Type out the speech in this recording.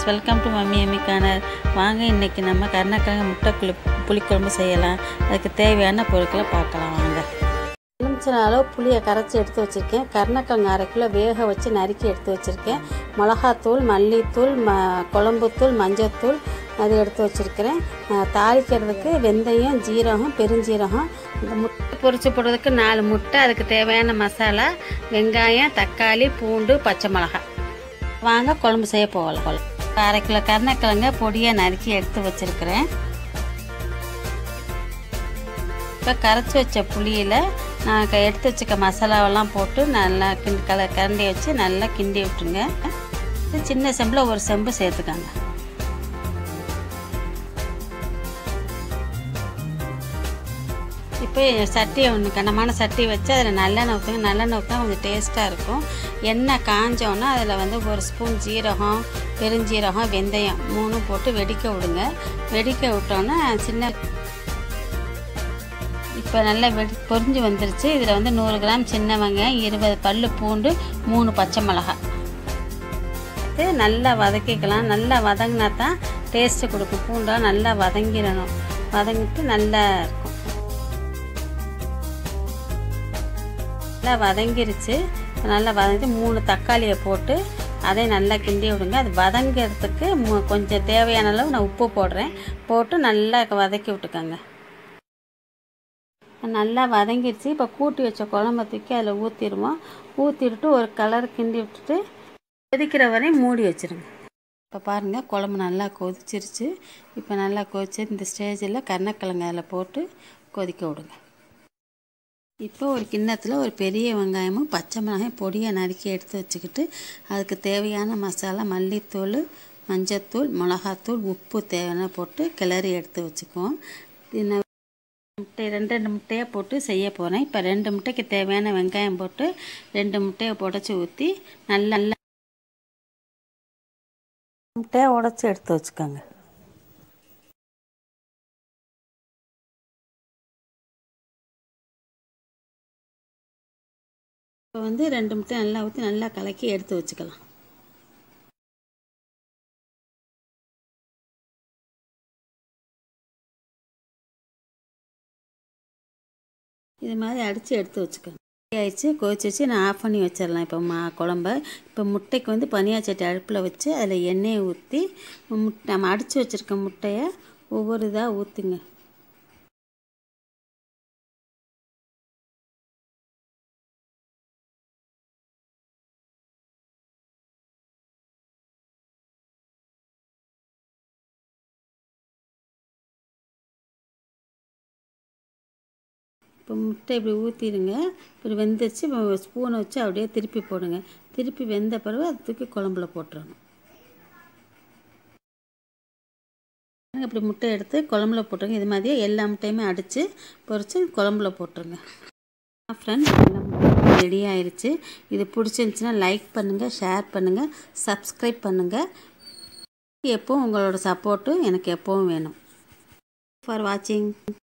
welcome to mummy Emmy corner வாங்க இன்றைக்கி நம்ம கருணக்கிழங்கு முட்டை குழி புளிக்குழம்பு செய்யலாம் அதுக்கு தேவையான பொருட்களை பார்க்கலாம் வாங்க எலுமிச்சை அளவு புளியை கரைச்சி எடுத்து வச்சுருக்கேன் கருணக்கிழங்கு அரை கிலோ வேக வச்சு நறுக்கி எடுத்து வச்சுருக்கேன் மிளகாத்தூள் மல்லித்தூள் ம குழம்புத்தூள் மஞ்சத்தூள் அது எடுத்து வச்சுருக்கிறேன் தாளிக்கிறதுக்கு வெந்தயம் ஜீரகம் பெருஞ்சீரகம் இந்த முட்டை பொரிச்சு போடுறதுக்கு நாலு முட்டை அதுக்கு தேவையான மசாலா வெங்காயம் தக்காளி பூண்டு பச்சை மிளகாய் வாங்க குழம்பு செய்ய போகலாம் குழம்பு அரை கிலோ கருணக்கிழங்க பொடியாக நறுக்கி எடுத்து வச்சுருக்கிறேன் இப்போ கரைச்சி வச்ச புளியில் நான் க- எடுத்து வச்சுக்க மசாலாவெல்லாம் போட்டு நல்லா கிண்டி கல கரண்டி வச்சு நல்லா கிண்டி விட்டுருங்க இது சின்ன செம்பில் ஒரு செம்பு சேர்த்துக்காங்க இப்போ சட்டியை ஒன்று கனமான சட்டி வச்சு அதில் நல்லெண்ணெய் ஊற்றுங்க நல்லெண்ணெய் ஊற்றினா கொஞ்சம் டேஸ்ட்டாக இருக்கும் எண்ணெய் காஞ்சோன்னா அதில் வந்து ஒரு ஸ்பூன் ஜீரகம் பெருஞ்சீரகம் வெந்தயம் மூணும் போட்டு வெடிக்க விடுங்க வெடிக்க விட்டோன்னா சின்ன இப்போ நல்லா வெடி பொரிஞ்சு வந்துருச்சு இதில் வந்து நூறு கிராம் சின்ன வெங்காயம் இருபது பல் பூண்டு மூணு பச்சை மிளகாய் இது நல்லா வதக்கிக்கலாம் நல்லா வதங்கினா தான் டேஸ்ட்டு கொடுக்கும் பூண்டாக நல்லா வதங்கிடணும் வதங்கிட்டு நல்லா இருக்கும் நல்லா வதங்கிருச்சு நல்லா வதங்கிட்டு மூணு தக்காளியை போட்டு அதை நல்லா கிண்டி விடுங்க அது வதங்கிறதுக்கு மு- கொஞ்சம் தேவையான அளவு நான் உப்பு போடுறேன் போட்டு நல்லா வதக்கி விட்டுக்கோங்க நல்லா வதங்கிடுச்சு இப்போ கூட்டி வச்ச குழம்ப தூக்கி அதில் ஊற்றிடுவோம் ஊற்றிட்டு ஒரு கலர் கிண்டி விட்டுட்டு கொதிக்கிற வரையும் மூடி வச்சிருங்க இப்போ பாருங்கள் குழம்பு நல்லா கொதிச்சிருச்சு இப்போ நல்லா கொதிச்சு இந்த ஸ்டேஜில் கருணக்கிழங்கு அதில் போட்டு கொதிக்க விடுங்க இப்போ ஒரு கிண்ணத்தில் ஒரு பெரிய வெங்காயமும் பச்சை மிளகாயும் பொடியை நறுக்கி எடுத்து வச்சுக்கிட்டு அதுக்கு தேவையான மசாலா மல்லித்தூள் மஞ்சத்தூள் மிளகாத்தூள் உப்பு தேவையான போட்டு கிளறி எடுத்து வச்சுக்குவோம் இது முட்டை ரெண்டு ரெண்டு முட்டையாக போட்டு செய்ய போகிறேன் இப்போ ரெண்டு முட்டைக்கு தேவையான வெங்காயம் போட்டு ரெண்டு முட்டையை உடச்சி ஊற்றி நல்லா நல்லா முட்டையை உடச்சி எடுத்து வச்சுக்கோங்க இப்போ வந்து ரெண்டு முட்டை நல்லா ஊற்றி நல்லா கலக்கி எடுத்து வச்சுக்கலாம் இது மாதிரி அடித்து எடுத்து வச்சுக்கோங்க ஆயிடுச்சு கொதிச்சிச்சு நான் ஆஃப் பண்ணி வச்சிடலாம் இப்போ மா குழம்ப இப்போ முட்டைக்கு வந்து பனியாச்சட்டி அடுப்பில் வச்சு அதில் எண்ணெயை ஊற்றி முட்டை நம்ம அடித்து வச்சுருக்க முட்டையை ஒவ்வொரு இதாக ஊற்றுங்க இப்போ முட்டை இப்படி ஊற்றிடுங்க இப்படி வெந்துருச்சு இப்போ ஸ்பூனை வச்சு அப்படியே திருப்பி போடுங்க திருப்பி வெந்த பிறகு அதை தூக்கி குழம்புல போட்டுறணும் இப்படி முட்டை எடுத்து குழம்புல போட்டுருங்க இது மாதிரியே எல்லா முட்டையுமே அடித்து பொரித்து குழம்புல போட்டுருங்க ஃப்ரெண்ட்ஸ் எல்லா முட்டையும் ரெடி ஆயிருச்சு இது பிடிச்சிருந்துச்சின்னா லைக் பண்ணுங்கள் ஷேர் பண்ணுங்கள் சப்ஸ்கிரைப் பண்ணுங்கள் எப்போவும் உங்களோட சப்போர்ட்டு எனக்கு எப்போவும் வேணும் ஃபார் வாட்சிங்